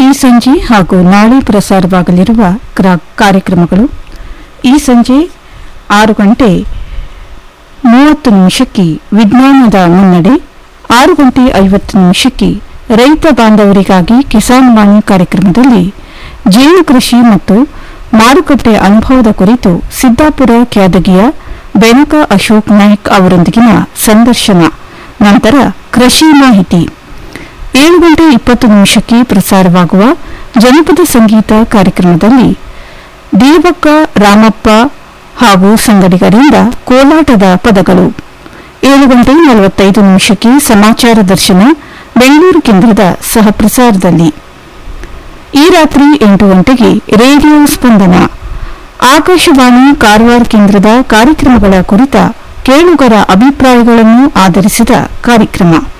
ಸಂಜೆ ಹಾಗೂ ನಾಳೆ ಪ್ರಸಾರವಾಗಲಿರುವ ಕ್ರ- ಕಾರ್ಯಕ್ರಮಗಳು ಈ ಸಂಜೆ ಆರು ಗಂಟೆ ಮೂವತ್ತು ನಿಮಿಷಕ್ಕೆ ವಿಜ್ಞಾನದ ಮುನ್ನಡೆ ಆರು ಗಂಟೆ ಐವತ್ತು ನಿಮಿಷಕ್ಕೆ ರೈತ ಬಾಂಧವರಿಗಾಗಿ ಕಿಸಾನ್ ವಾಣಿ ಕಾರ್ಯಕ್ರಮದಲ್ಲಿ ಜೇನು ಕೃಷಿ ಮತ್ತು ಮಾರುಕಟ್ಟೆ ಅನುಭವದ ಕುರಿತು ಸಿದ್ದಾಪುರ ಕ್ಯಾದಗಿಯ ಬೆನಕ ಅಶೋಕ್ ನಾಯ್ಕ್ ಅವರೊಂದಿಗಿನ ಸಂದರ್ಶನ ನಂತರ ಕೃಷಿ ಮಾಹಿತಿ ಏಳು ಗಂಟೆ ಇಪ್ಪತ್ತು ನಿಮಿಷಕ್ಕೆ ಪ್ರಸಾರವಾಗುವ ಜನಪದ ಸಂಗೀತ ಕಾರ್ಯಕ್ರಮದಲ್ಲಿ ದೇವಕ್ಕ ರಾಮಪ್ಪ ಹಾಗೂ ಸಂಗಡಿಗರಿಂದ ಕೋಲಾಟದ ಪದಗಳು ಏಳು ಗಂಟೆ ನಲವತ್ತೈದು ನಿಮಿಷಕ್ಕೆ ಸಮಾಚಾರ ದರ್ಶನ ಬೆಂಗಳೂರು ಕೇಂದ್ರದ ಸಹ ಪ್ರಸಾರದಲ್ಲಿ ಈ ರಾತ್ರಿ ಎಂಟು ಗಂಟೆಗೆ ರೇಡಿಯೋ ಸ್ಪಂದನ ಆಕಾಶವಾಣಿ ಕಾರವಾರ ಕೇಂದ್ರದ ಕಾರ್ಯಕ್ರಮಗಳ ಕುರಿತ ಕೇಳುಗರ ಅಭಿಪ್ರಾಯಗಳನ್ನು ಆಧರಿಸಿದ ಕಾರ್ಯಕ್ರಮ